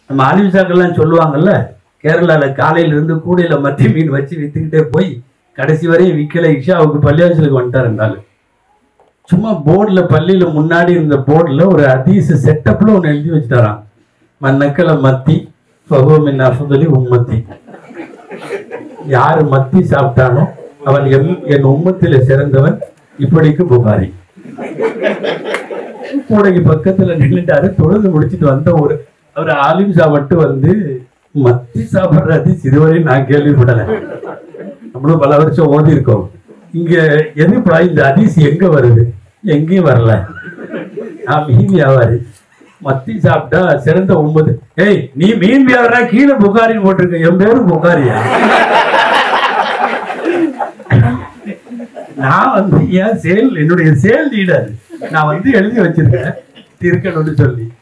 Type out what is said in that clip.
நம்ம ஆலிம்சாக்கெல்லாம் சொல்லுவாங்கல்ல கேரளால காலையில இருந்து கூடையில மத்தி மீன் வச்சு வித்துக்கிட்டே போய் கடைசி வரையும் விக்கல இஷாவுக்கு பள்ளியாசலுக்கு வந்துட்டாருந்தாலும் சும்மா போர்டில் பள்ளியில முன்னாடி இருந்த போர்டில் ஒரு அதீச செட்டப்ல ஒன்று எழுதி வச்சுட்டாராம் மன்னக்களை மத்தி ஃபஹோமின் அஃபதலி உம்மத்தி யாரு மத்தி சாப்பிட்டானோ அவன் எம் என் உம்மத்தில சிறந்தவன் இப்படிக்கு புகாரி கூடைக்கு பக்கத்துல நின்னுட்டாரு தொழுது முடிச்சிட்டு வந்த ஒரு அவர் ஆலிம் சாப்பிட்டு வந்து மத்தி சாப்பிடுறது இதுவரை நான் கேள்விப்படல நம்மளும் பல வருஷம் ஓதி இருக்கோம் இங்க எதுப்பா இந்த அதிசி எங்க வருது எங்கேயும் வரல நான் மீன் வியாபாரி மத்தி சாப்பிட்டா சிறந்த ஒன்பது ஏய் நீ மீன் வியாபாரா கீழே புகாரின்னு போட்டிருக்க என் பேரு புகாரியா நான் வந்து என் சேல் என்னுடைய சேல் லீடர் நான் வந்து எழுதி வச்சிருக்கேன் இருக்கணும்னு சொல்லி